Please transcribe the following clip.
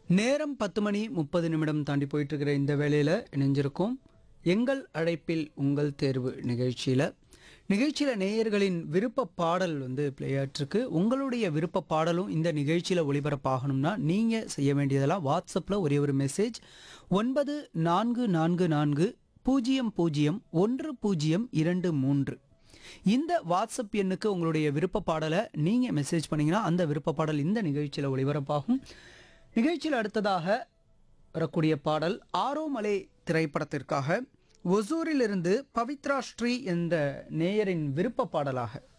நேரம் பத்து மணி முப்பது நிமிடம் தாண்டி போயிட்டு இருக்கிற இந்த வேளையில் இணைஞ்சிருக்கோம் எங்கள் அழைப்பில் உங்கள் தேர்வு நிகழ்ச்சியில் நிகழ்ச்சியில் நேயர்களின் விருப்ப பாடல் வந்து பிளேயாட்டிருக்கு உங்களுடைய விருப்ப பாடலும் இந்த நிகழ்ச்சியில் ஒளிபரப்பாகணும்னா நீங்கள் செய்ய வேண்டியதெல்லாம் வாட்ஸ்அப்பில் ஒரே ஒரு மெசேஜ் ஒன்பது நான்கு நான்கு நான்கு பூஜ்ஜியம் பூஜ்ஜியம் ஒன்று பூஜ்ஜியம் இரண்டு மூன்று இந்த வாட்ஸ்அப் எண்ணுக்கு உங்களுடைய விருப்ப பாடலை நீங்கள் மெசேஜ் பண்ணீங்கன்னா அந்த விருப்ப பாடல் இந்த நிகழ்ச்சியில் ஒளிபரப்பாகும் நிகழ்ச்சியில் அடுத்ததாக வரக்கூடிய பாடல் ஆரோமலை திரைப்படத்திற்காக ஒசூரிலிருந்து பவித்ரா ஸ்ரீ என்ற நேயரின் விருப்ப பாடலாக